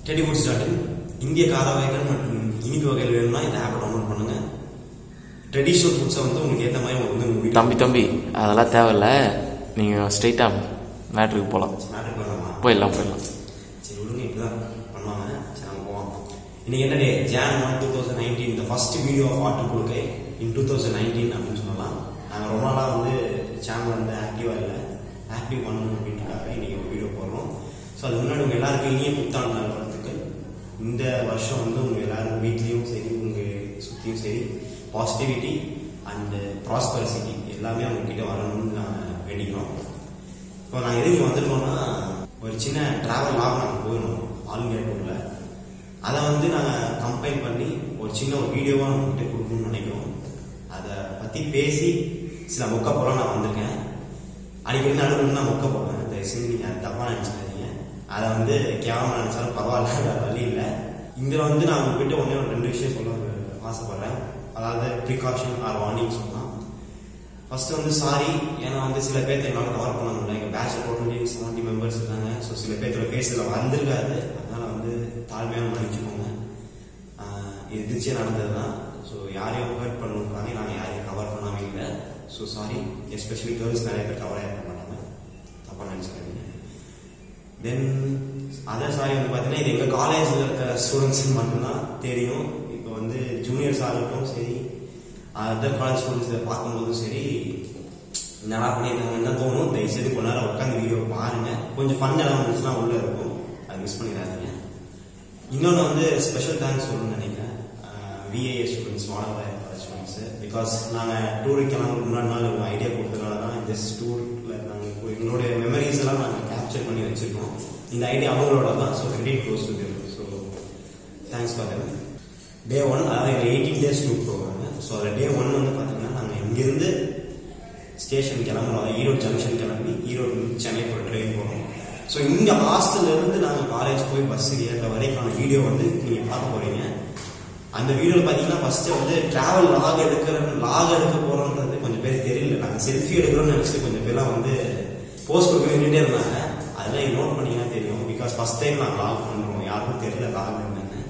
Teddy foods dot in இந்திய கார வகைகள் மற்றும் இனிப்பு வகைகள் வேணும்னா இந்த ஆப்பை டவுன்லோட் பண்ணுங்க ட்ரெடிஷ்னல் ஃபுட்ஸை வந்து உங்களுக்கு ஏற்ற மாதிரி உங்களுக்கு வந்து உங்க வீட்டுல தம்பி தம்பி அதெல்லாம் தேவையில்ல நீங்கள் ஸ்ட்ரைட்டாக மேட்ருக்கு போகலாம் மேட்டர் பண்ணலாமா போயிடலாம் போயிடலாம் சரி விடுங்க இப்படிதான் பண்ணாம சரி நம்ம போவோம் இன்னைக்கு என்ன day Jan one two thousand nineteen இந்த ஃபர்ஸ்ட் வீடியோ ஆஃப் ஆட்டு கொடுக்கை இன் டூ தௌசண்ட் நைன்டீன் அப்படின்னு சொல்லலாம் நாங்கள் ரொம்ப நாளாக வந்து சேனல் வந்து ஆக்டிவாக இல்லை ஆக்டிவ் பண்ணணும் அப்படின்றதுக்காக இன்னைக்கு ஒரு வீடியோ போடுறோம் ஸோ அது முன்னாடி உங்கள் எல்லாருக்கும் இனிய புத்தாண்டு நல்வாழ்த்துக்கள் இந்த வருஷம் வந்து உங்கள் எல்லாரும் வீட்லேயும் சரி உங்கள் சுற்றியும் சரி பாசிட்டிவிட்டி அண்ட் ப்ராஸ்பரிசிட்டி எல்லாமே உங்ககிட்ட வரணும்னு நான் வேண்டிக்கிறோம் இப்போ நாங்கள் எதுக்கு வந்துட்டோம்னா ஒரு சின்ன டிராவல் லாக் நாங்கள் போயிடணும் ஆல் இந்தியா டூரில் அதை வந்து நாங்கள் கம்பைன் பண்ணி ஒரு சின்ன ஒரு வீடியோவாக நம்மகிட்ட கொடுக்கணும்னு நினைக்கிறோம் அதை பற்றி பேசி சில மொக்க போல நான் வந்திருக்கேன் அடிக்கடி நடுவில் நான் மொக்க போடுவேன் தயவு செஞ்சு நீங்கள் அதை தப்பாக நினச்சிக்காதீங்க அதை வந்து கேவலமாக நினச்சாலும் பரவாயில்ல வேற வழி இல்லை இதில் வந்து நான் உங்ககிட்ட ஒன்றே ஒரு ரெண்டு விஷயம் சொல்ல ஆசைப்படுறேன் அதாவது ப்ரிகாஷன் ஆர் வார்னிங் சொல்லலாம் ஃபர்ஸ்ட் வந்து சாரி ஏன்னா வந்து சில பேர்த்த என்னால் கவர் பண்ண முடியல எங்கள் பேட்ச் டோட்டலி செவன்ட்டி மெம்பர்ஸ் இருக்காங்க ஸோ சில பேர்த்தோட ஃபேஸில் வந்திருக்காது அதனால வந்து தாழ்மையான மன்னிச்சுக்கோங்க ஆஹ் இது திருச்சியாக நடந்தது தான் ஸோ யாரையும் ஹர்ட் பண்ணணுங்கிறாங்க நாங்கள் யாரையும் கவர் பண்ணாமல் இல்லை ஸோ சாரி எஸ்பெஷலி கேர்ள்ஸ் நிறைய பேர் கவர் ஆகிட மாட்டாங்க தப்பாக நினச்சிக்காதீங்க தென் அதர் சாரி வந்து பார்த்தீங்கன்னா இது எங்கள் காலேஜில் இருக்க ஸ்டூடெண்ட்ஸுக்கு மட்டும்தான் தெரியும் இப்போ வந்து ஜூனியர்ஸ் ஆகட்டும் சரி அதர் காலேஜ் ஸ்டூடெண்ட்ஸ் இதை பார்க்கும்போதும் சரி நல்லா பண்ணியிருக்காங்கன்னு தான் தோணும் தயவுசெய்து கொஞ்ச நேரம் உட்காந்து வீடியோ பாருங்க கொஞ்சம் ஃபன் எலமெண்ட்ஸ்லாம் உள்ள இருக்கும் அது மிஸ் பண்ணிடாதீங்க இன்னொன்று வந்து ஸ்பெஷல் தேங்க்ஸ் சொல்லணும்னு நினைக்கிறேன் விஏஏ ஸ்டூடெண்ட்ஸ் மாணவ ஸ்டூடெண்ட்ஸ் பிகாஸ் நாங்கள் டூருக்கு கிளம்புறதுக்கு முன்னாடி நாள் உங்கள் ஐடியா கொடுத்ததுனால தான் இந்த டூரில் நாங்கள் இப்போ எங்களுடைய மெமரிஸ் எல்லாம் நாங்கள் கேப்சர் பண்ணி வச்சிருக்கோம் இந்த ஐடியா அவங்களோட தான் so credit goes to them so thanks for them day one அதாவது எங்கள் எயிட்டீன் டேஸ் டூர் போவாங்க ஸோ அதில் டே ஒன் வந்து பார்த்தீங்கன்னா நாங்கள் இங்கேருந்து ஸ்டேஷன் கிளம்புறோம் அதாவது ஈரோடு ஜங்ஷன் கிளம்பி ஈரோடு இருந்து சென்னை போய் ட்ரெயின் போகிறோம் ஸோ இங்கே ஹாஸ்டல்ல இருந்து நாங்கள் காலேஜ் போய் பஸ் ஏறுற வரைக்கான வீடியோ வந்து நீங்கள் பார்க்க போறீங்க அந்த வீடியோவில் பார்த்தீங்கன்னா ஃபர்ஸ்ட் வந்து டிராவல் லாக் எடுக்கிற லாக் எடுக்க போறோன்றது கொஞ்சம் பேர் தெரியல நாங்கள் செல்ஃபி எடுக்கிறோம்னு நினச்சிட்டு கொஞ்சம் பேர்லாம் வந்து போஸ்ட் கொடுக்க வேண்டிட்டே இருந்தாங்க அதெல்லாம் நீங்கள் நோட் பண்ணீங்கன்னா தெரியும் பிகாஸ் ஃபர்ஸ்ட் டைம் நாங்கள் லாக் பண்ணுறோம் யாருக்கும் தெரியல லாக் என்னன்னு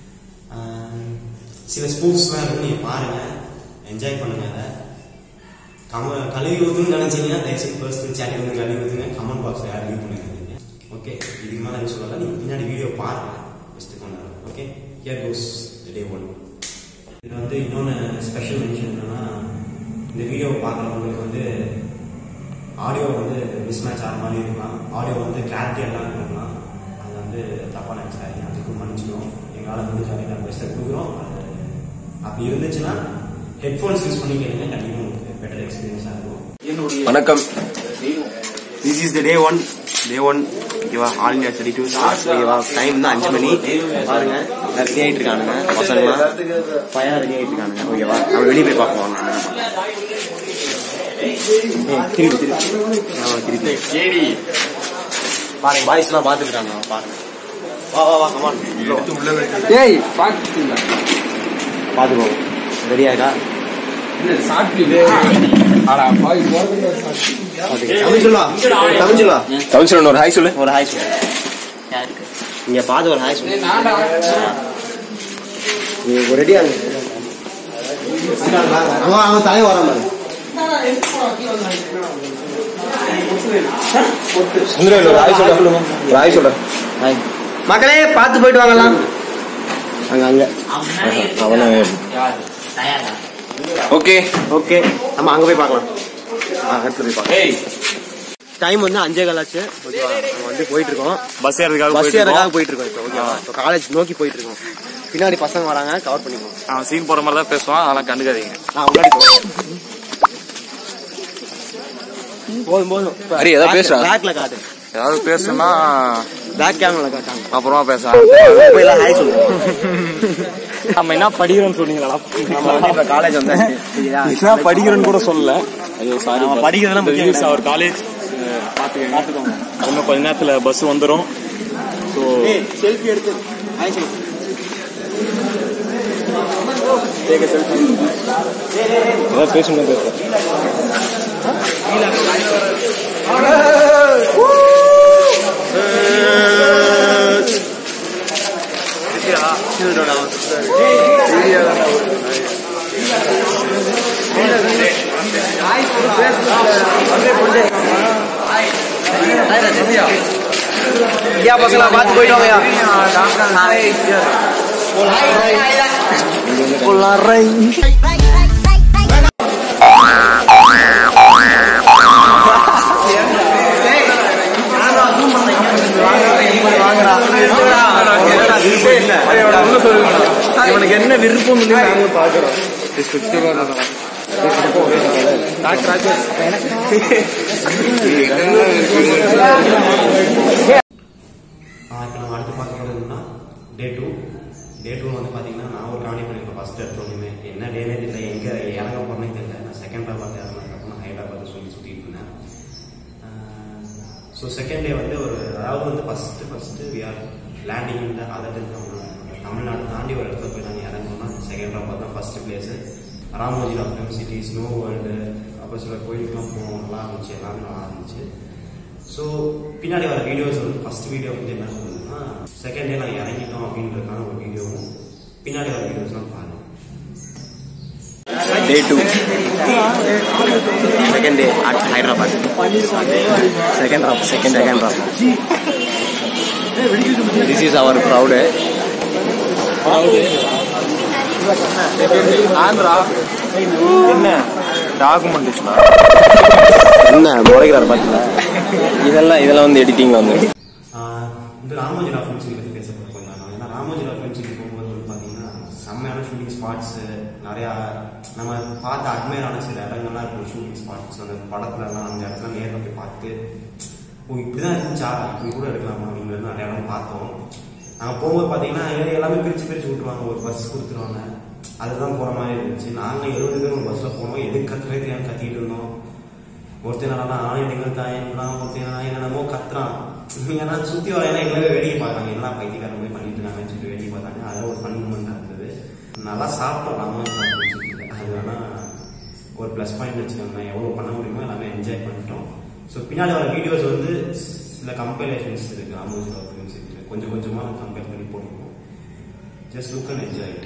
ஆஹ் சில ஸ்பூஃப்ஸ்லாம் இருக்கு நீங்கள் பாருங்க என்ஜாய் பண்ணுங்க அதை கம கழுவி ஊற்றுன்னு நினைச்சீங்கன்னா தயவுசெய்து பர்சனல் சேனல் வந்து கழுவி ஊற்றுங்க கமெண்ட் பாக்ஸில் யாரும் லீவ் பண்ணிருக்கீங்க ஓகே இதுக்கு மேலே எதுவும் சொல்லலாம் நீங்கள் பின்னாடி வீடியோ பாருங்க ஃபஸ்ட்டு கொண்டு okay here goes day one இது வந்து இன்னொன்று ஸ்பெஷல் மென்ஷன் என்னன்னா இந்த வீடியோவை பார்க்குறவங்களுக்கு வந்து ஆடியோ வந்து மிஸ் மேட்ச் ஆகிற மாதிரி இருக்கலாம் ஆடியோ வந்து கிளாரிட்டி எல்லாம் இருக்கலாம் அது வந்து தப்பாக நினச்சிக்காதீங்க அதுக்கும் மன்னிச்சிடும் எங்களால் முடிஞ்ச வரைக்கும் நாங்கள் பெஸ்ட்டை கொடுக்குறோம் அது அப்படி இருந்துச்சுன்னா ஹெட்ஃபோன்ஸ் யூஸ் பண்ணி கேளுங்க கண்டிப்பாக உங்களுக்கு பெட்டர் எக்ஸ்பீரியன்ஸாக இருக்கும் வணக்கம் this is the day one day one ஓகேவா ஆல் இந்தியா ஸ்டடி டூ ஓகேவா டைம் தான் அஞ்சு மணி பாருங்க ரெடி ஆகிட்டு இருக்கானுங்க பசங்களாம் ஃபயர் ரெடி ஆகிட்டு இருக்கானுங்க ஓகேவா நம்ம வெளியே போய் பார்க்கலாம் திருப்பி திருப்பி ஆ, திருப்பி சரி பாருங்க பாய்ஸ்லாம் பார்த்துட்டு இருக்காங்க பாருங்க வா வா வா கமான் ஏய் பாத்துட்டீங்களா பார்த்துக்கோ ரெடி ஆயிட்டா ஆடா பாய் போறது தமிழ் சொல்லுவா தமிழ் சொல்லுவா தமிழ் சொல்லணும் ஒரு ஹாய் சொல்லு ஒரு ஹாய் சொல்லு இங்க பார்த்து ஒரு ஹாய் சொல்லு நான்டா நீ ரெடியா அவன் அவன் தலையை வராம இரு. சுந்தரவேல் ஒரு ஹாய் சொல்லு ஒரு ஹாய் சொல்லு ஹாய் மக்களே பார்த்து போயிட்டு வாங்கலாம் அங்க அங்க அவன ஓகே ஓகே நம்ம அங்க போய் பார்க்கலாம் ஆ, அடுத்து போய் பார்க்கலாம் டைம் வந்து அஞ்சே காலாச்சு ஓகேவா நம்ம வந்து போயிட்டு இருக்கோம் பஸ் ஏறதுக்காக பஸ் ஏறதுக்காக போயிட்டு இருக்கோம் இப்போ ஓகேவா இப்போ காலேஜ் நோக்கி போயிட்டு இருக்கோம் பின்னாடி பசங்க வராங்க கவர் பண்ணிக்குவோம் அவன் சீன் போற மாதிரி தான் பேசுவான் அதெல்லாம் கண்டுக்காதீங்க நான் முன்னாடி போறேன். போதும் போதும் ஹரி, ஏதாவது பேசுடா. பேக்ல காட்டு ஏதாவது பேசணும்னா பேக் கேமரா காட்டாங்க அப்புறமா பேச போய் எல்லாம் ஹாய் சொல்லுவோம் நம்ம என்ன படிக்கிறோம்னு சொன்னீங்களா நம்ம வந்து இப்ப காலேஜ் வந்தாச்சு சரியா? என்ன படிக்கிறோன்னு கூட சொல்லல ஐயோ சாரி நம்ம படிக்கிறதெல்லாம் முக்கியம் கிடையாது. அவர் காலேஜ் பாத்துக்கோங்க இன்னும் கொஞ்ச நேரத்துல பஸ் வந்துரும் ஸோ ஏய், செல்ஃபி எடுத்து ஹாய் சொல்லு ஏதாவது பேசணும் பேசுறேன் ஐயா பசங்களா பார்த்து போயிட்டு வாங்கயா இவனுக்கு என்ன விருப்பம் இல்லை நாங்க பாக்குறோம் இப்போ நம்ம அடுத்து பார்க்க போகிறது என்னன்னா டே டூ டே டூ வந்து பார்த்தீங்கன்னா நான் ஒரு காமெடி பண்ணியிருக்கேன் ஃபஸ்ட் எடுத்தோடனே என்ன டேனே தெரியல எங்கே இறங்க போறேனே தெரியல நான் செகண்ட் பார்த்து இறங்கினதுக்கப்புறம் ஹைதராபாத் சொல்லி சுற்றிட்டு இருந்தேன் ஸோ செகண்ட் டே வந்து ஒரு அதாவது வந்து first first we are landing இந்த அதர் தமிழ்நாடு தமிழ்நாடு தாண்டி ஒரு இடத்துல போய் நாங்கள் இறங்கணும்னா செகண்ட் ராப் தான் first place Ramoji film city snow world அப்புறம் சில கோயிலுக்குலாம் போனோம் நல்லா இருந்துச்சு எல்லாமே நல்லா இருந்துச்சு ஸோ பின்னாடி வர வீடியோஸ் வந்து ஃபர்ஸ்ட் வீடியோ வந்து என்ன சொல்லுதுன்னா செகண்ட் டே நாங்கள் இறங்கிட்டோம் அப்படின்றதுக்கான ஒரு வீடியோவும் பின்னாடி வர வீடியோஸ்லாம் பாருங்க day two second day at Hyderabad second ராப் செகண்ட் செகண்ட் ராப் திஸ் இஸ் அவர் க்ரௌடு என்ன டாக்குமெண்டேஷனா என்ன முறைக்கிறார் பார்த்தீங்களா இதெல்லாம் இதெல்லாம் வந்து எடிட்டிங் வந்து ஆஹ் இந்த ராமோஜி ராஃபன் சிட்டி பற்றி பேச போகிறோம் நான் ஏன்னா ராமோஜி ராஃபன் சிட்டி போகும்போது வந்து பார்த்தீங்கன்னா செம்மையான ஷூட்டிங் ஸ்பாட்ஸு நிறையா நம்ம பார்த்து அட்மையரான சில இடங்கள்லாம் இருக்கும் ஷூட்டிங் ஸ்பாட்ஸ் அந்த படத்துலலாம் அந்த இடத்துல நேரில் போய் பார்த்து ஓ இப்படி தான் இருந்துச்சா இப்படி கூட எடுக்கலாமா அப்படிங்கிறது நிறைய இடம் பார்த்தோம் நாங்கள் போகும்போது பார்த்தீங்கன்னா எல்லாம் எல்லாமே பிரித்து பிரித்து விட்டுருவாங்க ஒரு பஸ் கொடுத்துருவாங்க அதுதான் போகிற மாதிரி இருந்துச்சு நாங்கள் எழுபது பேர் ஒரு பஸ்ஸில் போனோம் எதுக்கு கத்துறே தெரியாமல் கத்திட்டு இருந்தோம் ஒருத்தன் நல்லா ஆணையங்கள் தாயன்றான் ஒருத்தன் நான் என்னென்னமோ கத்துறான் ஏன்னா சுற்றி வர எல்லாம் எங்களவே வேடிக்கை பார்க்குறாங்க எல்லாம் பைத்தியக்கார மாதிரி பண்ணிட்டு இருக்காங்கன்னு சொல்லிட்டு வேடிக்கை பார்த்தாங்க அதில் ஒரு ஃபன் மூமெண்ட் இருந்தது நல்லா சாப்பிட்டோம் நம்ம அது வேணா ஒரு ப்ளஸ் பாயிண்ட் வச்சுக்கோங்க எவ்வளோ பண்ண முடியுமோ எல்லாமே என்ஜாய் பண்ணிட்டோம் ஸோ பின்னாடி வர வீடியோஸ் வந்து சில கம்பேரிஷன்ஸ் இருக்கு அமௌண்ட் ஃபிலிம்ஸ் இருக்கு கொஞ்சம் கொஞ்சமாக கம்பேர் பண்ணி போட்டுருக்கோம் just look and enjoy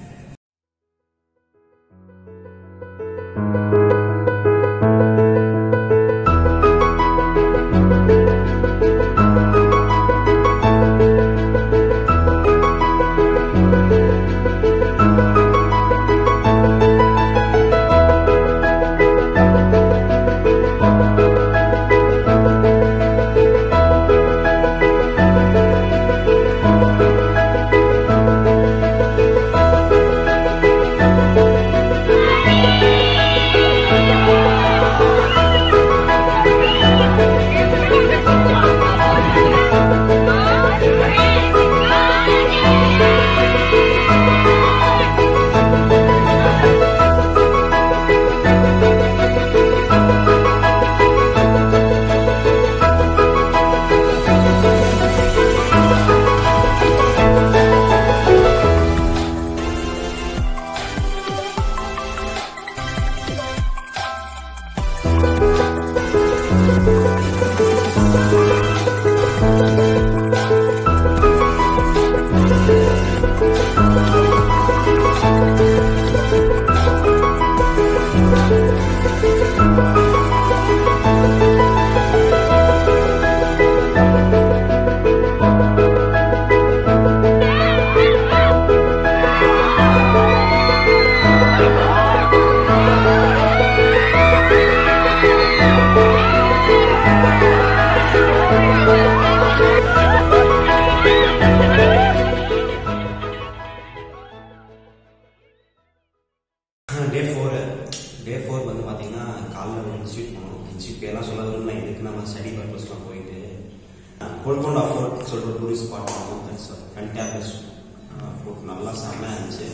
day four day four வந்து பார்த்தீங்கன்னா காலைல ஒரு இன்ஸ்டியூட் போனோம் இன்ஸ்டியூட் எல்லாம் சொல்ல விரும்பல இதுக்கு நம்ம ஸ்டடி பர்பஸ்லாம் போயிட்டு கோல்கொண்டா ஃபோர்ட் சொல்லிட்டு ஒரு டூரிஸ்ட் ஸ்பாட் போனோம் தட்ஸ் ஃபென்டாபிஸ் ஃபோர்ட் நல்லா செம்மையாக இருந்துச்சு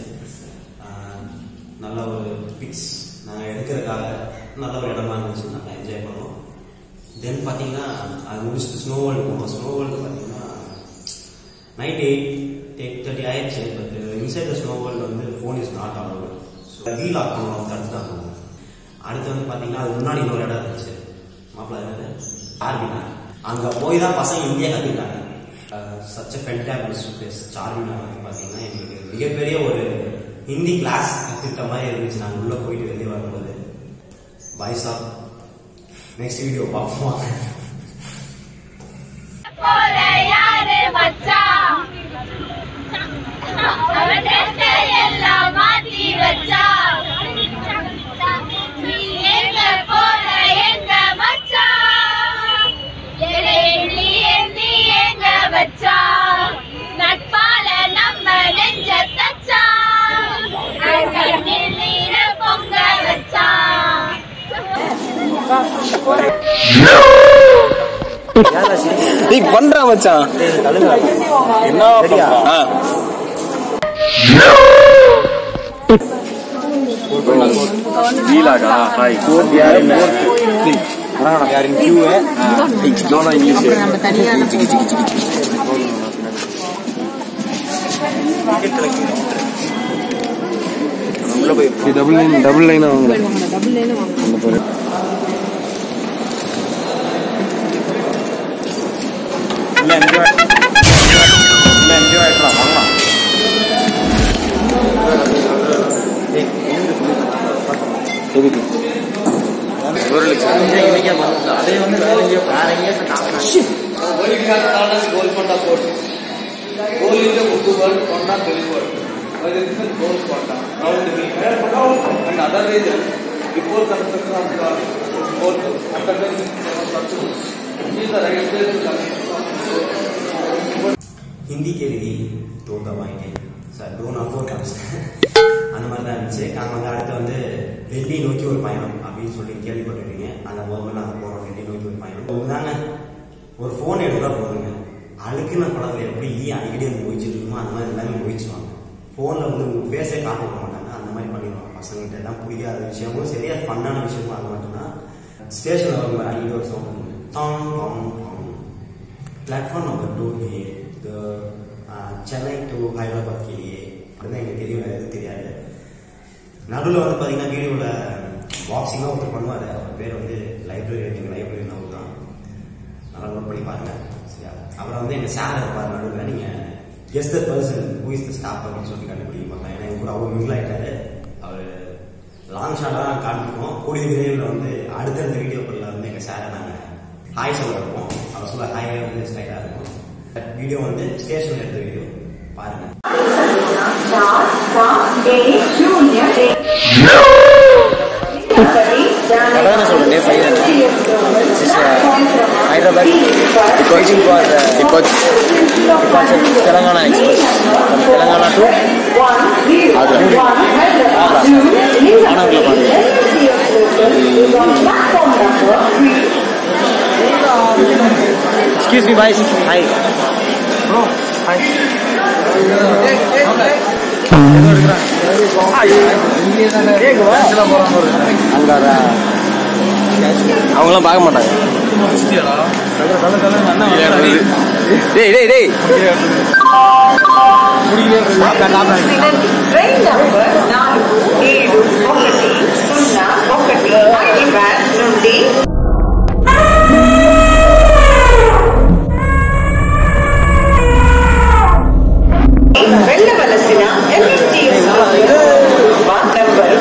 அஹ், நல்ல ஒரு பிக்ஸ் நாங்கள் எடுக்கிறதுக்காக நல்ல ஒரு இடமா இருந்துச்சு நல்லா என்ஜாய் பண்ணோம் தென் பார்த்தீங்கன்னா அது முடிச்சுட்டு ஸ்னோ வேர்ல்டு போனோம் ஸ்னோ வேர்ல்டு பார்த்தீங்கன்னா நைட் எயிட் எயிட் தேர்ட்டி ஆயிடுச்சு but inside the snow world வந்து phone is not allowed so reel off பண்ணுவோம் தடுத்துட்டாங்க அடுத்து வந்து பார்த்தீங்கன்னா அது முன்னாடி இன்னொரு இடம் இருந்துச்சு மாப்பிள்ள என்னது ஆர்பினா அங்கே போய் தான் பசங்க இந்தியா கற்றுக்கிட்டாங்க சச்ச ஃபென்டாபிள்ஸ் பிளேஸ் சார்மினா வந்து பார்த்தீங்கன்னா எங்களுக்கு மிகப்பெரிய ஒரு ஹிந்தி கிளாஸ் கற்றுக்கிட்ட மாதிரி இருந்துச்சு நாங்கள் உள்ளே போயிட்டு வெளியே வரும்போது பாய் சாப் நெக்ஸ்ட் வீடியோ பார்ப்போம் போல யாரு மச்சான் அவன் நெட்டை எல்லாம் மாத்தி வச்சான் நீ எங்க போற எங்க மச்சான் என்னை எண்ணி எண்ணி எங்க வச்சான் நட்பால நம்ம நெஞ்ச தச்சான் கண்ணில் நீர பொங்க வச்சான் நீ பண்ற மச்சான் என்ன பண்றான் ஆ. வீலாகா ஹாய் யார் என்ன யார் in Q no no English double line double line வாங்க இல்ல என்ஜாய் இல்ல என்ஜாய் ஆயிடலாம் வாங்கலாம் எதுக்கு ஒரு லட்சம் ஹிந்தி கேள்வி தோத்த வாங்கி சார் டூ நாட் ஃபோர் கம்ஸ் அந்த மாதிரி தான் இருந்துச்சு நாங்கள் வந்து அடுத்து வந்து டெல்லி நோக்கி ஒரு பயணம் அப்படின்னு சொல்லி கேள்விப்பட்டிருக்கீங்க அந்த முதல்ல நாங்கள் போகிறோம் டெல்லி நோக்கி ஒரு பயணம் தாங்க ஒரு ஃபோன் எடுத்தா போதுங்க அழுக்குன படத்தில் எப்படி ஈ அடிக்கடி வந்து முயற்சிட்டு இருக்குமோ அந்த மாதிரி எல்லாமே முயற்சிவாங்க ஃபோனில் வந்து உங்கள் ஃபேஸே காட்ட விட மாட்டாங்க அந்த மாதிரி பண்ணிடுவாங்க பசங்கிட்ட எல்லாம் பிடிக்காத விஷயமும் சரி அது ஃபன்னான விஷயமும் அது மட்டும்தான் ஸ்டேஷனில் வரும்போது அடிக்கடி ஒரு சவுண்ட் டாங் டாங் டாங் प्लेटफॉर्म नंबर टू है द சென்னை டு ஹைதராபாத் கேலியே அப்படிதான் எங்களுக்கு தெரியும் வேறு எதுவும் தெரியாது நடுவில் வந்து பார்த்தீங்கன்னா வீடியோவில் பாக்ஸிங்காக ஒருத்தர் பண்ணுவார் அவர் பேர் வந்து லைப்ரரி எங்கள் லைப்ரரி அவர் தான் நல்லா நோட் பண்ணி பாருங்க சரியா அப்புறம் வந்து எங்கள் சார் இருப்பார் நடுவில் நீங்கள் guess the person who is the staff அப்படின்னு சொல்லி கண்டுபிடிக்க பார்க்கலாம் ஏன்னா எங்க கூட அவர் மிங்கில் ஆயிட்டாரு அவர் லாங் ஷாட்டாக காண்பிப்போம் கூடிய விரைவில் வந்து அடுத்தடுத்த வீடியோக்களில் வந்து எங்கள் சாரை நாங்கள் ஹாய் சொல்ல இருப்போம் அவர் சொல்ல ஹாய் வந்து ஸ்ட்ரைட்டாக இருக்கும் வீடியோ வந்து ஸ்டேஷனில் எடுத்த வீடியோ பாருங்க அதான் சொல்றேன் five Hyderabad coaching for departure Telangana express Telangana to அது மாணவர்களை பாருங்க excuse me boys hi bro hi அங்கே அவங்களாம் பார்க்க மாட்டாங்க டேய் டேய் டேய் ట్రైన్ నంబర్ నాలుగు ఏడు ఒకటి సున్నా ఒకటి హైదరాబాద్ నుండి వెళ్ళవలసిన ఎంఎస్టీఎస్ నంబర్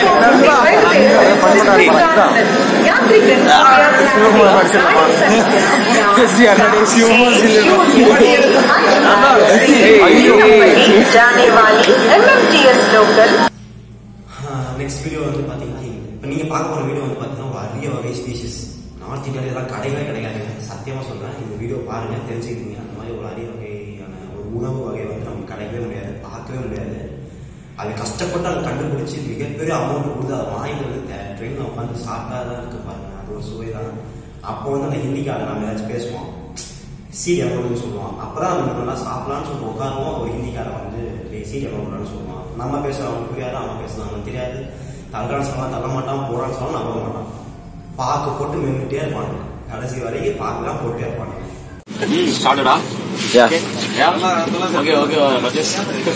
जाने वाली एमएमटीएस लोकल நெக்ஸ்ட் வீடியோ வந்து பார்த்தீங்கன்னா இப்போ நீங்கள் பார்க்க போகிற வீடியோ வந்து பார்த்தீங்கன்னா ஒரு அரிய வகை ஸ்பீஷிஸ் நார்த் இந்தியாவில் இதெல்லாம் கிடையவே கிடையாது சத்தியமாக சொல்கிறேன் இந்த வீடியோ பாருங்கள் தெரிஞ்சுக்கிங்க அந்த மாதிரி ஒரு அரிய வகையான ஒரு உணவு வகை வந்து நமக்கு கிடைக்கவே முடியாது பார்க்கவே முடியாது அதை கஷ்டப்பட்டு அதை கண்டுபிடிச்சி மிகப்பெரிய அமௌண்ட் கொடுத்து அதை வாங்கிட்டு வந்து ட்ரெயினில் உட்காந்து சாப்பிட்டா தான் இருக்கு பாருங்க அது ஒரு சுவை தான் அப்போ வந்து அந்த ஹிந்திக்காரன் நம்ம ஏதாச்சும் பேசுவோம் சீட் எவ்வளோன்னு சொல்லுவான் அப்பதான் நம்ம நல்லா சாப்பிடலாம்னு சொல்லி உட்காருவோம் ஒரு ஹிந்திக்காரன் வந்து "டேய், சீட் எவ்வளோன்னு சொல்லுவான் நம்ம பேசுறோம் அவனுக்கு புரியாது அவன் பேசுறான் அவனுக்கு தெரியாது தள்ளுறான்னு சொல்லலாம் தள்ள மாட்டான் போறான்னு சொல்லலாம் நம்ப மாட்டான் பாக்கு போட்டு மென்னுட்டே இருப்பானுங்க கடைசி வரைக்கும் பாக்குலாம் போட்டே இருப்பானுங்க ஸ்டார்டடா yeah Okay, okay, uh, Rajesh.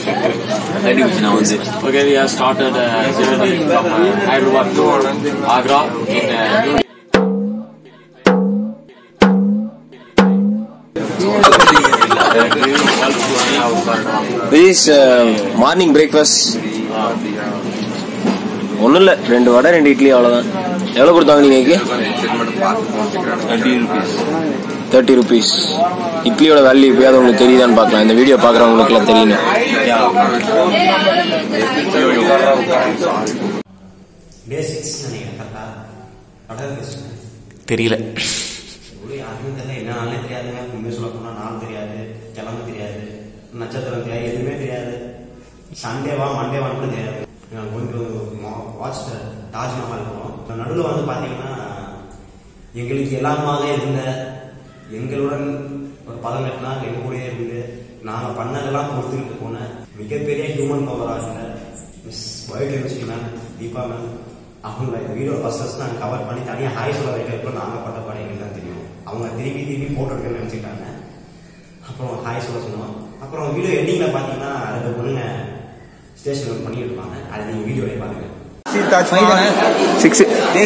okay, we have started uh, journey from uh, Hyderabad to Agra in uh, New this morning breakfast ஒன்றும் இல்லை ரெண்டு வடை ரெண்டு இட்லி அவ்வளோதான் எவ்வளோ கொடுத்தாங்க நீங்கள் தேர்ட்டி ருபீஸ் இட்லியோட வேல்யூ எப்பயாவது உங்களுக்கு தெரியுதான்னு பார்க்கலாம் இந்த வீடியோ பார்க்குறவங்களுக்குலாம் தெரியணும் டே சிக்ஸ் நினைக்கிறேன் கரெக்டா கரெக்டாக பேசுகிறேன் தெரியல எவ்வளோ யாருக்கும் தெரியல என்ன நாளே தெரியாதுங்க உண்மையை சொல்ல போனால் நாள் தெரியாது கிழமை தெரியாது நட்சத்திரம் தெரியாது எதுவுமே தெரியாது சண்டேவா மண்டேவான்னு கூட தெரியாது நாங்கள் கொஞ்சம் வாட்ச் தாஜ்மஹால் போனோம் நடுவில் வந்து பார்த்தீங்கன்னா எங்களுக்கு எல்லாமாக இருந்த எங்களுடன் ஒரு பதினெட்டு நாள் எங்க கூடயே இருந்து நாங்கள் பண்ணதெல்லாம் பொறுத்துக்கிட்டு போன மிகப்பெரிய ஹியூமன் பவராக இருந்த miss biochemistry ma'am Deepa ma'am அவங்கள இந்த வீடியோ ஃபர்ஸ்ட் ஃபர்ஸ்ட் நாங்கள் கவர் பண்ணி தனியாக ஹாய் சொல்ல வைக்கிறப்போ நாங்கள் பட்ட பாடம் எங்களுக்கு தான் தெரியும் அவங்க திருப்பி திருப்பி ஃபோட்டோ எடுக்கணும்னு நினச்சிட்டாங்க அப்புறம் ஹாய் சொல்ல சொன்னோம் அப்புறம் வீடியோ எண்டிங்கில் பார்த்தீங்கன்னா ரெண்டு பொண்ணுங்க ஸ்டேஷன் ஒர்க் பண்ணிட்டு இருப்பாங்க அதை நீங்கள் வீடியோவே பாருங்க six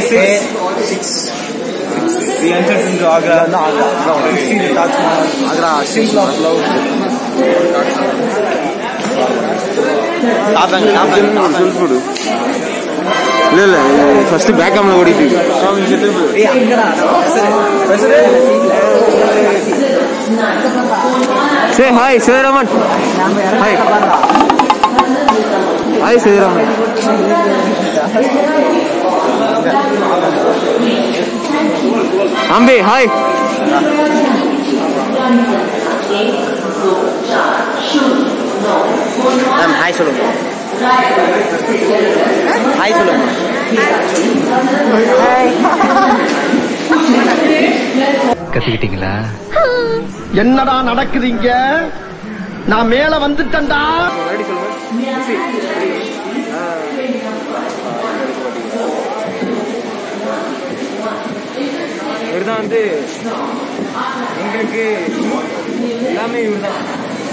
We entered into Agra. No, Agra. No, we see the Taj Mahal. Agra. Symbol of love. தாத்தாங்க தாத்தாங்க சொல்லிவிடு இல்லை இல்லை ஃபர்ஸ்ட் பேக் கேமரா ஓடிட்டு say hi Sivaraman hi hi Sivaraman Ambi hi ma'am hi சொல்லுங்க ஹாய் சொல்லுங்க கத்துக்கிட்டீங்களா என்னடா நடக்குது இங்க நான் மேல வந்துட்டேன்டா இவர் தான் வந்து எங்களுக்கு எல்லாமே இவர் தான்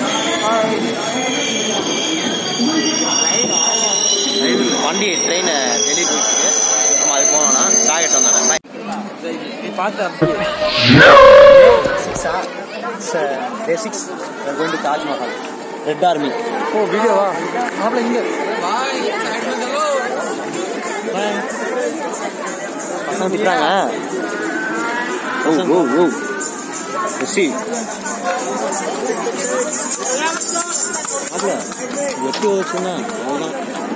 வண்டி ட்ரெயின் டெல்லி போயிட்டு நம்ம அது போனோம்னா டார்கெட் வந்தாங்க day six going to Taj Mahal red army oh வீடியோவா மாப்பிள்ள இங்க பசங்க திட்டுறாங்க ஓ ஓ ஓ சி மாப்பிள்ள எட்டு வருஷம்னா அவ்வளோதான்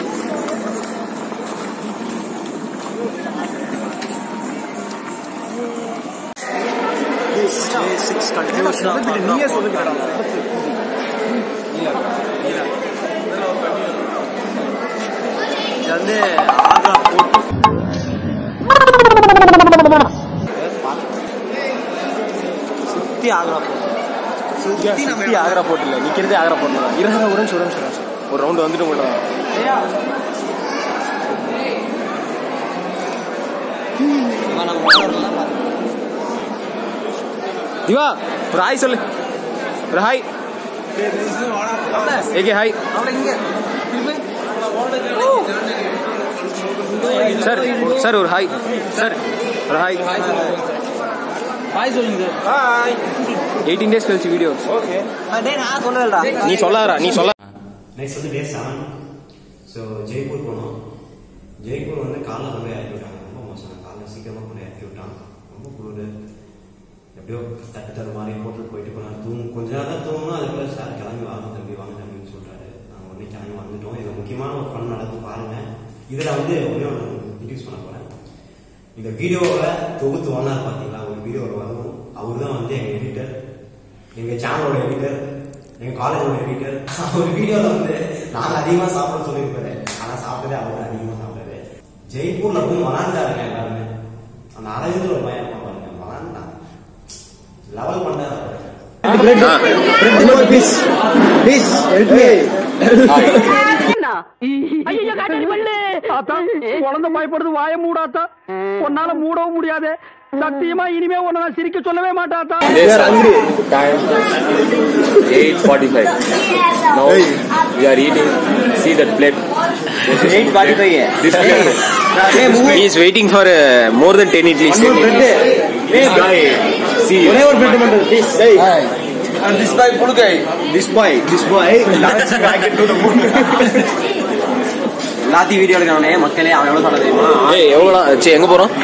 சிக்ஸ் கண்டினியூஷன் நீயே சொல்லுங்க இது வந்து ஆக்ரா ஃபோர்ட் சுத்தி ஆக்ரா ஃபோர்ட் சுத்தி ஆக்ரா ஃபோர்ட் இல்ல நிக்கிறதே ஆக்ரா ஃபோர்ட் தான் இருபது ஒரு நிமிஷம் ஒரு நிமிஷம் ஒரு நிமிஷம். ஒரு ரவுண்ட் வந்துட்டு போட்டோம் திவா ஒரு ஹாய் சொல்லு ஒரு hi AK hi sir sir ஒரு ஹாய் சார் ஒரு ஹாய் ஹாய் சொல்லுங்க ஹாய் எயிட்டீன் டேஸ் கழிச்சு வீடியோ ஓகே நான் சொல்லலடா நீ சொல்லாதடா நீ சொல்ல நெக்ஸ்ட் வந்து டே செவன் ஸோ ஜெய்ப்பூர் போனோம் ஜெய்ப்பூர் வந்து காலைல கொண்டு போய் இறக்கி விட்டாங்க ரொம்ப மோசம் காலைல சீக்கிரமாக கொண்டு போய் இறக்கி விட்டாங்க ரொம்ப குளிர் எப்படியோ தட்டு தரு மாதிரி ஹோட்டல் போயிட்டு கொஞ்ச நேரம் தூங்கும் கொஞ்ச நேரம் தான் தூங்கணும் அதுக்குள்ள சார் கிளம்பி வாங்க தம்பி வாங்க தம்பின்னு சொல்றாரு நாங்கள் உடனே கிளம்பி வந்துட்டோம் இதில் முக்கியமான ஒரு ஃபன் நடக்கும் பாருங்க இதில் வந்து ஒன்றே ஒன்று இன்ட்ரடியூஸ் பண்ண போகிறேன் இந்த வீடியோவை தொகுத்து ஒன்னார் பார்த்தீங்களா ஒரு வீடியோவில் வரும் அவர் தான் வந்து எங்கள் எடிட்டர் எங்கள் சேனலோட எடிட்டர் எங்கள் காலேஜோட எடிட்டர் அவர் வீடியோவில் வந்து நாங்கள் அதிகமாக சாப்பிட சொல்லியிருப்பாரு ஆனால் சாப்பிட்டதே அவர் அதிகமாக சாப்பிட்டாரு ஜெய்ப்பூரில் போய் மலாண்டா இருக்கேன் எல்லாருமே அந்த அரவிந்தில் ஒரு பையன் இருப்பான் பாருங்க மலாண்டா லெவல் பண்ணார் குழந்தை பயப்படுது வாய மூடாத்தா உன்னால மூடவும் முடியாது சத்தியமா இனிமே உன்னை நான் சிரிக்க சொல்லவே மாட்டாத்தா Eight forty-five. Now we are eating. See that plate. Eight forty five This plate. He is waiting for uh, more than ten idlis. This guy. See. ஒரே ஒரு பிரெட் மட்டும் ப்ளீஸ் திஸ் பாய் புழுகை this boy this boy rocket to the moon எல்லாத்தையும் video எடுக்கறானே மக்களே அவன் எவ்வளவு சொல்ல தெரியுமா ஏய் எவ்வளோ சரி எங்கே போகிறோம்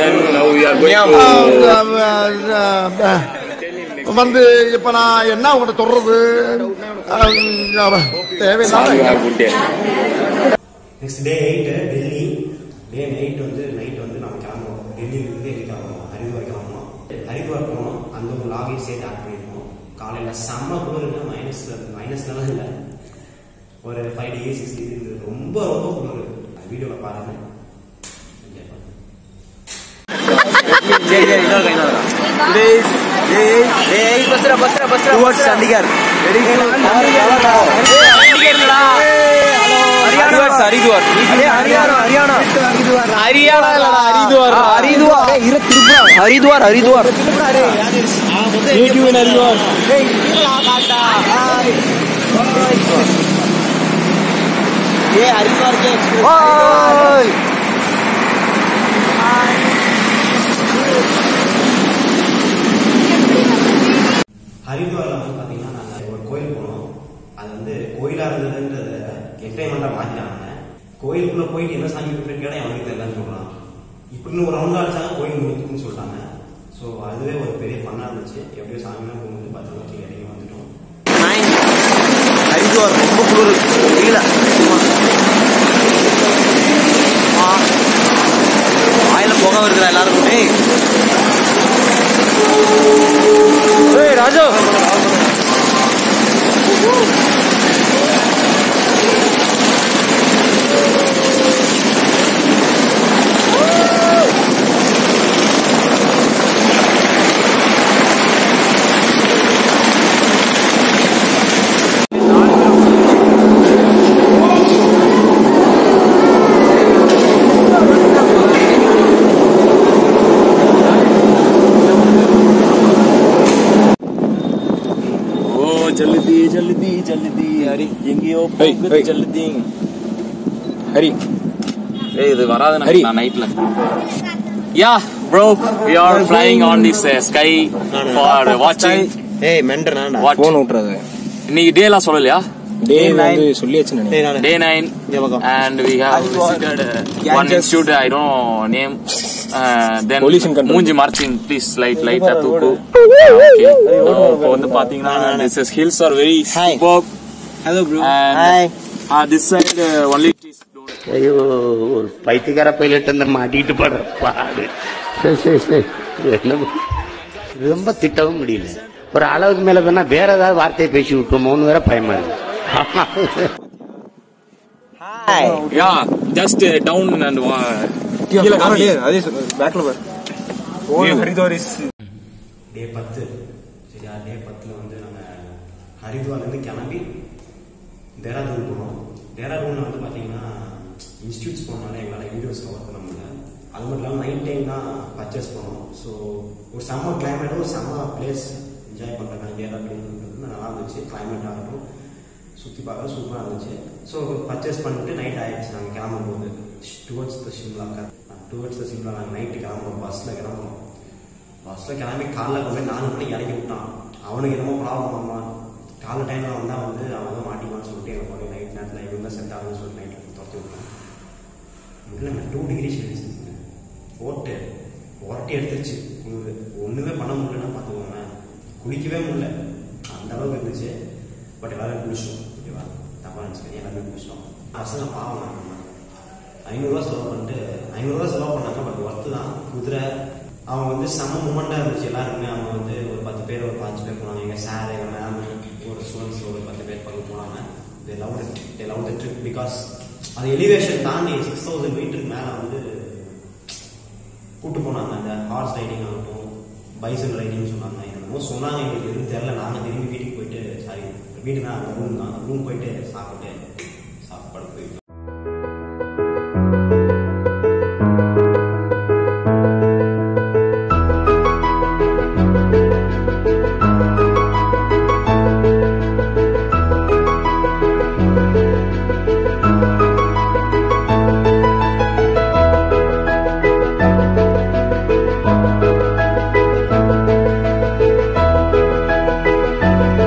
வந்து இப்ப நான் என்ன உங்கள்கிட்ட சொல்றது அஹ், தேவையில்லாம next day eight Delhi day eight வந்து நைட் வந்து நம்ம கிளம்புவோம் டெல்லியிலேருந்து எங்கே கிளம்புவோம் ஹரித்வார் கிளம்புவோம் ஹரித்வார் போனோம் அந்த ஒரு லாகையும் சேர்த்து ஆட் பண்ணியிருக்கோம் காலையில் செம்ம குளிர் மைனஸ்ல மைனஸ்லாம் இல்லை ஒரு ஃபைவ் டிகிரி சிக்ஸ் டிகிரி இருந்தது ரொம்ப ரொம்ப குளிர் வீடியோவில் பாருங்க Enjoy பண்ணுங்க. சரி சரி இன்னொரு கை இன்னொரு டேய் டேய் டேய் பஸ்ரா பஸ்ரா பஸ்ரா டுவர்ட்ஸ் சண்டிகர் ரெடி சண்டிகர்டா ஹரியானா ஹரித்வார் ஹரியானா ஹரியானா ஹரியானா இல்லடா ஹரித்வார் ஹரித்வார் இரு திருப்பா ஹரித்வார் ஹரித்வார் யூடியூப் ஹரித்வார் டேய் இல்லடா காட்டா ये हरिद्वार के एक्सप्रेस ஹரித்வாரில் வந்து பார்த்தீங்கன்னா நாங்கள் ஒரு கோயில் போனோம் அது வந்து கோயிலாக இருந்ததுன்றத என்டர்டைன்மெண்ட்டாக மாற்றிட்டாங்க கோயிலுக்குள்ளே போயிட்டு என்ன சாமி கும்பிட்டு கேட்டால் எனக்கு தெரியலன்னு சொல்கிறான் இப்படின்னு ஒரு ரவுண்ட் அடிச்சாங்க கோயில் முடிச்சுன்னு சொல்லிட்டாங்க ஸோ அதுவே ஒரு பெரிய ஃபன்னாக இருந்துச்சு எப்படியோ சாமிலாம் போகும்போது பார்த்தா வச்சு இறங்கி வந்துட்டோம் ஹரித்வார் ரொம்ப குளிர் தெரியல வாயில புகை வருதுடா எல்லாருக்கும் ஏய் ஏய் ராஜு ஓ ஜல்தி ஜல்தி ஜல்தி ஹரி எங்கேயோ போகுது ஜல்தி ஹரி ஏய் இது வராது ஹரி. நான் நைட்ல yeah bro we are flying on this uh, sky for watching ஏய் மெண்டர் நான்டா what ஃபோன் விட்றாது இன்னைக்கு டே எல்லாம் சொல்லலையா டே nine. வந்து சொல்லியாச்சு நினைக்கிறேன் டேய் நானு day 9 இங்க பக்கம் and we have visited uh, one Ganges. institute I don't know name uh, then Pollution control. மூஞ்சி மார்ச்சிங் ப்ளீஸ் லைட் லைட்டா தூக்கு ஓகே இப்போ வந்து பாத்தீங்கன்னா this is hills are very Hi. superb hello bro and hi uh, this side uh, only it is ஐயோ ஒரு பைத்தியக்கார pilot அந்த மாட்டிட்டு படுற பாடு சரி சரி சரி என்ன பண்றது? ரொம்ப திட்டவும் முடியல ஒரு அளவுக்கு மேல வேணா வேற ஏதாவது வார்த்தையை பேசி விட்டுருமோன்னு வேற பயமா இருக்கு hi yeah just uh, down and uh, கீழே காமி. அதே பேக்ல பாரு ஓ ஹரித்வார் இஸ் டே பத்து சரியா டே பத்தில் வந்து நாங்கள் ஹரித்வார்லேருந்து கிளம்பி தேராதூன் போனோம் தேராதூனில் வந்து பார்த்தீங்கன்னா இன்ஸ்டியூட்ஸ் போனால எங்களால் வீடியோஸ் கவர் பண்ண முடியல அது மட்டும் இல்லாமல் நைட் டைம் தான் பர்ச்சேஸ் பண்ணோம் ஸோ ஒரு செம்ம கிளைமேட்டும் ஒரு செம்ம பிளேஸ் என்ஜாய் பண்ணுறேன் தேராதூன்ன்றது நல்லா இருந்துச்சு கிளைமேட் ஆகட்டும் சுற்றி பார்க்க சூப்பராக இருந்துச்சு ஸோ பர்ச்சேஸ் பண்ணிட்டு நைட் ஆயிடுச்சு நாங்கள் கிளம்பும்போது towards the Shimla towards the Shimla நாங்கள் நைட்டு கிளம்புறோம் பஸ்ஸில் கிளம்புறோம் பஸ்ஸில் கிளம்பி காலைல கொண்டு போய் நாலு மணிக்கு இறக்கி விட்டான் அவனுக்கு என்னமோ ப்ராப்ளம் ஆமா காலை டைமில் வந்தால் வந்து அவன் தான் மாட்டிக்குவான்னு சொல்லிட்டு எனக்கு போய் நைட் நேரத்தில் இவங்க தான் செட் ஆகுதுன்னு சொல்லிட்டு நைட்டு துரத்தி விட்டான் இல்லைங்க டூ டிகிரி செல்சியஸ் போட்டு புரட்டி எடுத்துருச்சு குளிர் ஒன்றுமே பண்ண முடியலன்னா பார்த்துக்கோங்க குளிக்கவே முடியல அந்த அளவுக்கு இருந்துச்சு பட் எல்லாரும் குளிச்சிட்டோம் ஓகேவா தப்பாக இருந்துச்சு எல்லாருமே குளிச்சிட்டோம் பசங்க பாவம் நம்ம ஐநூறுரூவா செலவு பண்ணிட்டு ஐநூறுரூவா செலவு பண்ணாங்க பட் ஒர்த்து தான் குதிரை அவங்க வந்து செம்ம மூமெண்ட்டாக இருந்துச்சு எல்லாருக்குமே அவங்க வந்து ஒரு பத்து பேர் ஒரு பாஞ்சு பேர் போனாங்க எங்கள் சார் எங்கள் மேம் ஒரு ஸ்டூடெண்ட்ஸ் ஒரு பத்து பேர் பக்கம் போனாங்க they love they love the trip because அது எலிவேஷன் தாண்டி சிக்ஸ் தௌசண்ட் மீட்டருக்கு மேலே வந்து கூட்டு போனாங்க அந்த ஹார்ஸ் ரைடிங் ஆகட்டும் பைசன் ரைடிங் சொன்னாங்க என்னமோ சொன்னாங்க எங்களுக்கு எதுவும் தெரில நாங்கள் திரும்பி வீட்டுக்கு போயிட்டு சாரி வீடு தான் ரூம் தான் ரூம் போயிட்டு சாப்பிட்டு சாப்பாடு போயிட்டோம் Thank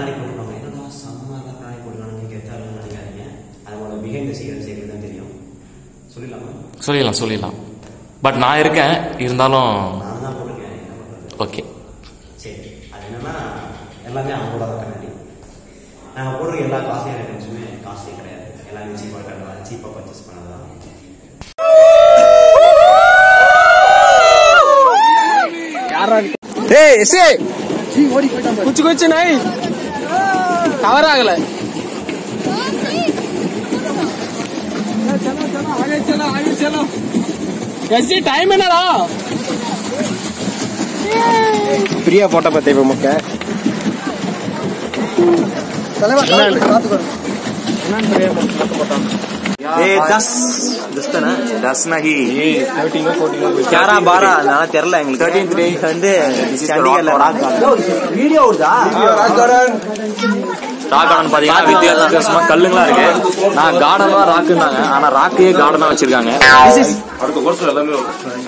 பிராணி போட்டுருப்பாங்க என்னடா செம்ம எல்லாம் பிராணி போட்டுருக்கானுங்க கெத்தாலும் நினைக்காதீங்க அதோட பிஹைண்ட் த சீரியல் சைடு தான் தெரியும் சொல்லிடலாமா சொல்லிடலாம் சொல்லிடலாம் பட் நான் இருக்கேன் இருந்தாலும் நான் தான் போட்டிருக்கேன் என்ன பண்ணுறது ஓகே சரி அது என்னன்னா எல்லாமே அவங்களோட தான் கண்ணாடி நாங்கள் போடுற எல்லா காஸ்ட்லியான ஐட்டம்ஸுமே காஸ்ட்லி கிடையாது எல்லாமே சீப்பாக கட்டலாம் சீப்பாக பர்ச்சேஸ் பண்ணதான் ஏய் எஸ்ஏ குச்சி குச்சி நாய் கவர் ஆகல எஸ்ஏ டைம் என்னடா பிரியா போட்ட பத்தி இப்ப முக்க ए दस दस தானே दस नहीं ग्यारह बारह அதனால தெரியல எங்களுக்கு தேர்ட்டீன் த்ரீ வந்து சண்டிகர்ல ராக் வீடியோ வருதா ராக் கார்டன் பாத்தீங்கன்னா வித்தியாச வித்தியாசமா கல்லுங்களா இருக்கு நான் கார்டன் தான் ராக்குன்னாங்க ஆனா ராக்கையே கார்டனா வச்சிருக்காங்க அடுத்த கோர்ஸ்ல எல்லாமே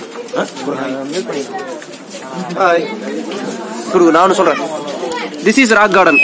குரு நானும் சொல்றேன் this is rock garden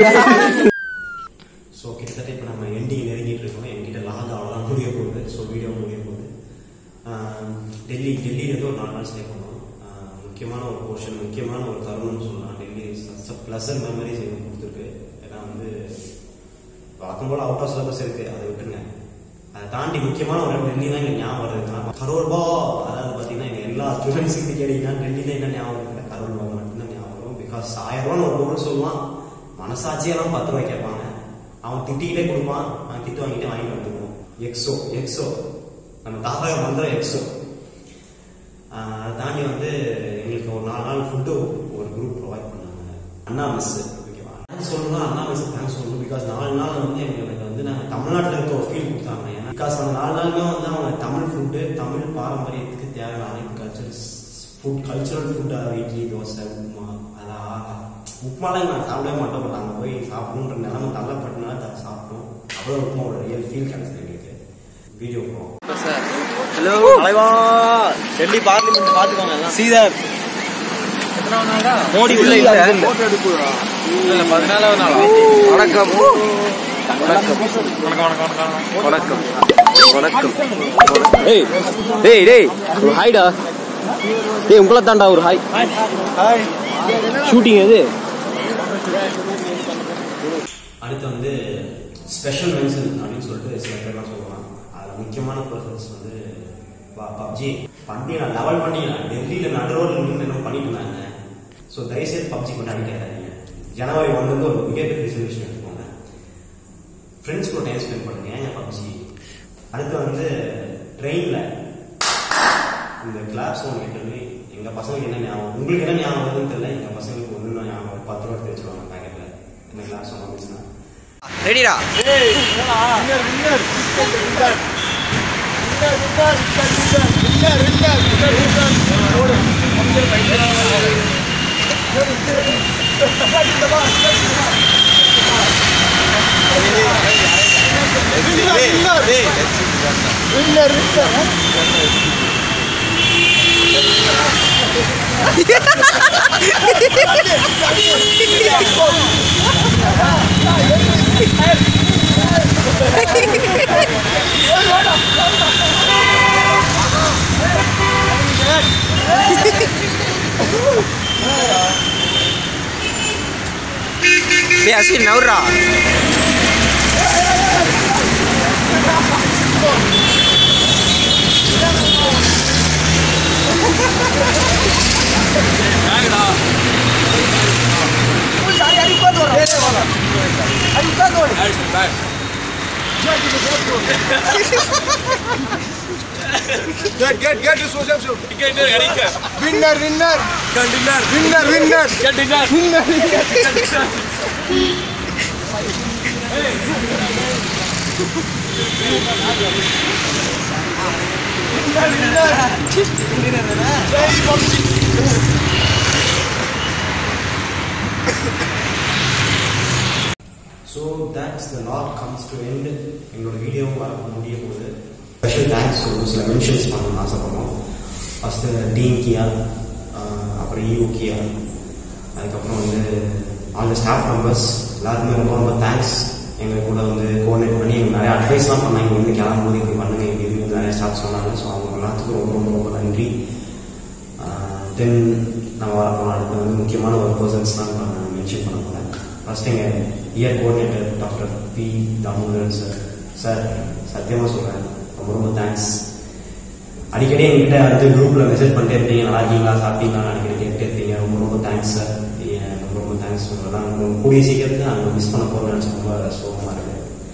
so கிட்டத்தட்ட இப்போ நம்ம எண்டிங் நெருங்கிட்டு இருக்கோம் என்கிட்ட லாக் அவ்வளோதான் முடிய போகுது ஸோ வீடியோ முடிய போகுது ஆஹ் டெல்லி டெல்லியிலேருந்து ஒரு நாலு நாள் ஸ்டே பண்ணோம் ஆஹ் முக்கியமான ஒரு போர்ஷன் முக்கியமான ஒரு தருணம்னு சொல்லலாம் டெல்லி ப்ளசன்ட் மெமரிஸ் எனக்கு கொடுத்துருக்கு ஏன்னா வந்து வழக்கம் போல் அவுட் ஆஃப் சிலபஸ் இருக்கு அதை விட்டுருங்க அதை தாண்டி முக்கியமான ஒரு இடம் டெல்லி தான் எனக்கு ஞாபகம் வருதுன்னா கரோல்பா அதாவது பார்த்தீங்கன்னா எங்கள் எல்லா ஸ்டூடெண்ட்ஸுக்கு கேட்டீங்கன்னா டெல்லியில் என்ன ஞாபகம் இருக்குல்ல கரோல்பா மட்டும்தான் ஞாபகம் வரும் பிகாஸ் ஆயிரம் ரூபான்னு ஒரு பொருள் சொல்லுவான் மனசாட்சியெல்லாம் பத்து ரூபாய் கேட்பாங்க அவன் திட்டிக்கிட்டே கொடுப்பான் அவன் திட்டு வாங்கிட்டு வாங்கிட்டு வந்துடுவோம் எக்ஸோ எக்ஸோ நம்ம தாத்தா மந்திரம் எக்ஸோ ஆஹ் அதை தாண்டி வந்து எங்களுக்கு ஒரு நாலு நாள் ஃபுட்டு ஒரு குரூப் ப்ரொவைட் பண்ணாங்க அண்ணா மிஸ் ஓகேவா தேங்க்ஸ் சொல்லணும் அண்ணா மிஸ் தேங்க்ஸ் சொல்லணும் பிகாஸ் நாலு நாள் வந்து எங்களுக்கு வந்து நாங்கள் தமிழ்நாட்டில் இருக்க ஒரு ஃபீல் கொடுத்தாங்க ஏன்னா பிகாஸ் அந்த நாலு நாளுமே வந்து அவங்க தமிழ் ஃபுட்டு தமிழ் பாரம்பரியத்துக்கு தேவையான அனைத்து கல்ச்சர்ஸ் ஃபுட் கல்ச்சுரல் ஃபுட் அதாவது இட்லி தோசை உப்புமா அதான் ஆஹா உப்புமாலாம் நான் சாப்பிடவே மாட்டோம் பட் அங்கே போய் சாப்பிடணுன்ற நிலைமை தள்ளப்பட்டனால தான் சாப்பிட்டோம் அவ்வளோ உப்புமாவோட ரியல் ஃபீல் கிடைச்சது எங்களுக்கு வீடியோ போகிறோம் ஹலோ தலைவா டெல்லி பார்லிமெண்ட் பாத்துக்கோங்க எல்லாம் சீதர் மோடி உள்ள இல்ல பதினாலாவது நாளா வணக்கம் வணக்கம் வணக்கம் ஏய் டேய் டேய் ஒரு ஹாய்டா டேய் உங்களை தாண்டா ஒரு ஹாய் ஷூட்டிங் எது அடுத்து வந்து ஸ்பெஷல் மென்ஷன் அப்படின்னு சொல்லிட்டு சில பேர்லாம் சொல்லலாம் அதில் முக்கியமான பர்சன்ஸ் வந்து பப்ஜி பண்ணிடலாம் லெவல் பண்ணிடலாம் டெல்லியில் நடுரோடு நின்று என்ன பண்ணிட்டு இருந்தாங்க ஸோ தயவுசெய்து பப்ஜி கொண்டாடிட்டே இருக்காதீங்க ஜனவரி ஒன்றுலேருந்து ஒரு மிகப்பெரிய ரெசல்யூஷன் எடுத்துக்கோங்க ஃப்ரெண்ட்ஸ் கூட டைம் ஸ்பெண்ட் பண்ணுங்க ஏங்க பப்ஜி அடுத்து வந்து ட்ரெயினில் இந்த கிளாப்ஸ் ஒன்று கேட்டோன்னே எங்கள் பசங்களுக்கு என்ன ஞாபகம் உங்களுக்கு என்ன ஞாபகம் வருதுன்னு தெரியல எங்கள் பசங்களுக்கு ஒன்று ஞாபகம் வரும். பத்து ரூபா எடுத்து வச்சுருவாங்க பேக்கெட்டில் இந்த கிளாப்ஸ் ஒன்று வந்துச்சுன்னா ரெடிடா டேய் அஸ்வின் நவுறா Get, get, get this was episode. Get, get, get. Winner, winner. Get dinner. Winner, winner. Get dinner. Winner, winner. So that's the lot comes to end எங்களோட வீடியோவும் வர முடிய போகுது ஸ்பெஷல் தேங்க்ஸ் ஒரு சில மென்ஷன்ஸ் பண்ணணும்னு ஆசைப்படுறோம் ஃபஸ்ட்டு டீன் கியா ஆஹ் அப்புறம் ஈஓ கியா அதுக்கப்புறம் வந்து ஆல் த ஸ்டாஃப் மெம்பர்ஸ் எல்லாருக்குமே ரொம்ப ரொம்ப தேங்க்ஸ் எங்கள் கூட வந்து கோஆர்டினேட் பண்ணி எங்களுக்கு நிறைய அட்வைஸ்லாம் பண்ணாங்க இங்கே வந்து கிளம்பும்போது இப்படி பண்ணுங்க இப்படி இருக்கு நிறைய ஸ்டாஃப் சொன்னாங்க ஸோ அவங்க எல்லாத்துக்கும் ரொம்ப ரொம்ப ரொம்ப நன்றி தென் நம்ம வரப்போன அடுத்து வந்து முக்கியமான ஒரு பர்சன்ஸ்லாம் நான் மென்ஷன் பண்ண போகிறேன் ஃபர்ஸ்ட் எங்கள் year coordinator doctor B Damodaran sir sir சத்தியமாக சொல்கிறேன் ரொம்ப ரொம்ப தேங்க்ஸ் அடிக்கடி என்கிட்ட வந்து குரூப்பில் மெசேஜ் பண்ணிட்டே இருப்பீங்க நல்லா இருக்கீங்களா சாப்பிட்டீங்களா அடிக்கடி கேட்டே இருப்பீங்க ரொம்ப ரொம்ப தேங்க்ஸ் சார் ரொம்ப ரொம்ப தேங்க்ஸ் சொல்கிறேன் கூடிய சீக்கிரத்துக்கு நாங்கள் மிஸ் பண்ண போகிறோம்னு நினச்சி ரொம்ப சோகமாக இருக்கு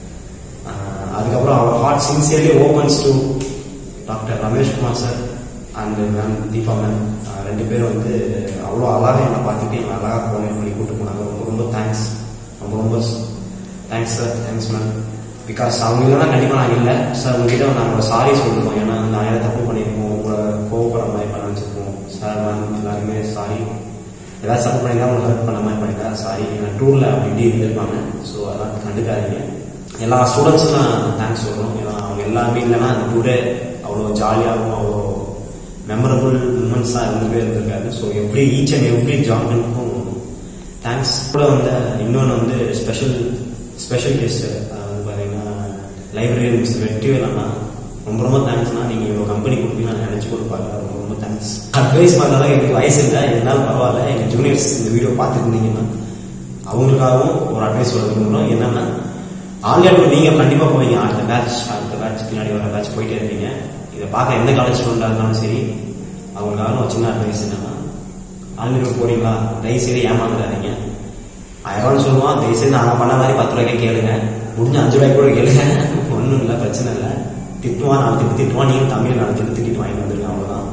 ஆஹ் அதுக்கப்புறம் அவர் heart sincerely opens to doctor Ramesh Kumar sir and ma'am Deepa ma'am ரெண்டு பேரும் வந்து அவ்வளோ அழகாக என்னை பார்த்துட்டு என்னை அழகாக கோஆர்டினேட் பண்ணி கூட்டு போனாங்க ரொம்ப ரொம்ப தேங்க்ஸ் ரொம்ப ரொம்ப thanks sir thanks ma'am because அவங்க இல்லைனா கண்டிப்பாக நான் இல்லை சார் உங்ககிட்ட நாங்கள் சாரி சொல்லுவோம் ஏன்னா நான் ஏதாவது தப்பு பண்ணியிருப்போம் உங்களை கோவப்படுற மாதிரி பண்ண வச்சுருப்போம் சார் மேம் எல்லாருமே சாரி ஏதாவது தப்பு பண்ணியிருந்தா உங்களுக்கு ஹெல்ப் பண்ண மாதிரி பண்ணிட்டா சாரி நான் டூரில் அப்படி இப்படி இருந்திருப்பாங்க ஸோ அதெல்லாம் கண்டுக்காதீங்க எல்லா ஸ்டூடெண்ட்ஸுக்கும் நான் தேங்க்ஸ் சொல்லணும் ஏன்னா அவங்க எல்லாருமே இல்லைன்னா அந்த டூரே அவ்வளோ ஜாலியாகவும் அவ்வளோ மெமரபுள் மூமெண்ட்ஸாக இருந்துகிட்டே இருந்திருக்காரு so every each and every ஜாப்னுக்கும் தேங்க்ஸ் கூட வந்து இன்னொன்று வந்து ஸ்பெஷல் ஸ்பெஷல் கெஸ்ட் அதாவது பார்த்தீங்கன்னா லைப்ரரியன் மிஸ் வெற்றிவேல் அண்ணா ரொம்ப ரொம்ப தேங்க்ஸ்னா நீங்கள் இவ்வளோ கம்பெனி கொடுப்பீங்க நான் நினச்சி கொடுப்பாங்க ரொம்ப ரொம்ப தேங்க்ஸ் அட்வைஸ் பண்ணாலும் எனக்கு வயசு இல்லை இருந்தாலும் பரவாயில்ல எங்கள் ஜூனியர்ஸ் இந்த வீடியோ பார்த்துருந்தீங்கன்னா அவங்களுக்காகவும் ஒரு அட்வைஸ் சொல்ல விரும்புகிறோம் என்னன்னா ஆன்லைன் நீங்கள் கண்டிப்பாக போவீங்க அடுத்த பேட்ச் அடுத்த பேட்ச் பின்னாடி வர பேட்ச் போயிட்டே இருப்பீங்க இதை பார்க்க எந்த காலேஜ் ஸ்டூடெண்டாக இருந்தாலும் சரி அவங்களுக்காக ஒரு சின்ன அட்வைஸ் என்னன்னா ஆன்லைன் போறீங்களா தயவுசெய்து ஏமாந்துடாதீங்க ஆயிரம் சொல்லுவான் தயவுசெய்து நாங்கள் பண்ண மாதிரி பத்து ரூபாய்க்கு கேளுங்க முடிஞ்ச அஞ்சு ரூபாய்க்கு கூட கேளுங்க ஒன்றும் இல்லை பிரச்சனை இல்லை திட்டுவான் நாலு திட்டு திட்டுவான் நீங்க தமிழ் நாலு திட்டு திட்டிட்டு வாங்கி வந்துருங்க அவ்வளோதான்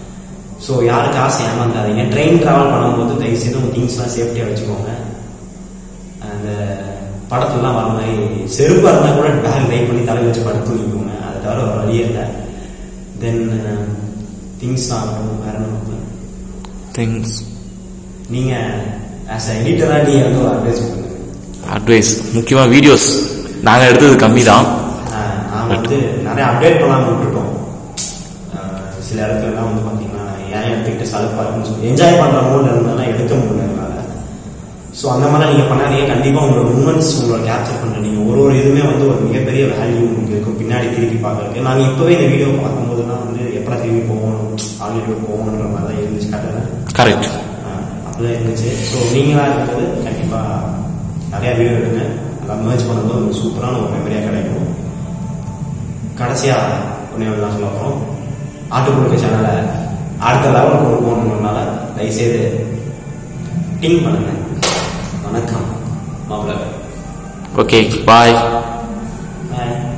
ஸோ யாரு காசு ஏமாந்தாதீங்க ட்ரெயின் ட்ராவல் பண்ணும்போது தயவுசெய்து உங்கள் திங்ஸ்லாம் சேஃப்டியாக வச்சுக்கோங்க அந்த படத்துலலாம் வர மாதிரி செருப்பாக இருந்தால் கூட பேக் லைட் பண்ணி தலையில் வச்சு படுத்து தூங்கிக்கோங்க அதை தவிர ஒரு வழியே இல்லை தென் திங்ஸ்லாம் ஆகட்டும் வேற என்ன திங்ஸ் நீங்கள் ஆஸ் அ எடிட்டராக நீங்கள் வந்து ஒரு அட்வைஸ் பண்ணுங்க அட்வைஸ் முக்கியமாக வீடியோஸ் நாங்கள் எடுத்தது கம்மி தான் நான் வந்து நிறைய அப்டேட் பண்ணாமல் விட்டுட்டோம் ஆஹ் சில இடத்துலலாம் வந்து பார்த்தீங்கன்னா ஏன் எடுத்துக்கிட்டு சலுப்பாக இருக்குன்னு சொல்லி என்ஜாய் பண்ணுற மூடில் இருந்தாலும் எடுக்க முடியல என்னால ஸோ அந்த மாதிரி நீங்கள் பண்ணாதீங்க கண்டிப்பாக உங்களோட மூமெண்ட்ஸ் உங்களோட கேப்சர் பண்ணுற நீங்கள் ஒரு ஒரு இதுவுமே வந்து ஒரு மிகப்பெரிய வேல்யூ உங்களுக்கு இருக்கும் பின்னாடி திருப்பி பார்க்கறதுக்கு நாங்கள் இப்போவே இந்த வீடியோ பார்க்கும்போதுலாம் வந்து எப்படா திரும்பி போகணும் ஆல்ரெடி போகணுன்ற மாதிரி தான் இருந்துச்சு கட்டலை கரெக்ட் அப்படிதான் இருந்துச்சு ஸோ நீங்களாக இருக்கும்போது கண்டிப்பாக நிறையா வீடியோ எடுங்க நல்லா மேட்ச் பண்ணும்போது ஒரு சூப்பரான ஒரு மெமரியாக கிடைக்கும் கடைசியாக ஒன்றே ஒன்று நான் சொல்ல போகிறோம் ஆட்டுக்குழுக்க சேனலை அடுத்த லெவலுக்கு கொண்டு போகணுன்றனால தயவுசெய்து டிங் பண்ணுங்க வணக்கம் மாப்பிள்ள ஓகே பாய் பாய்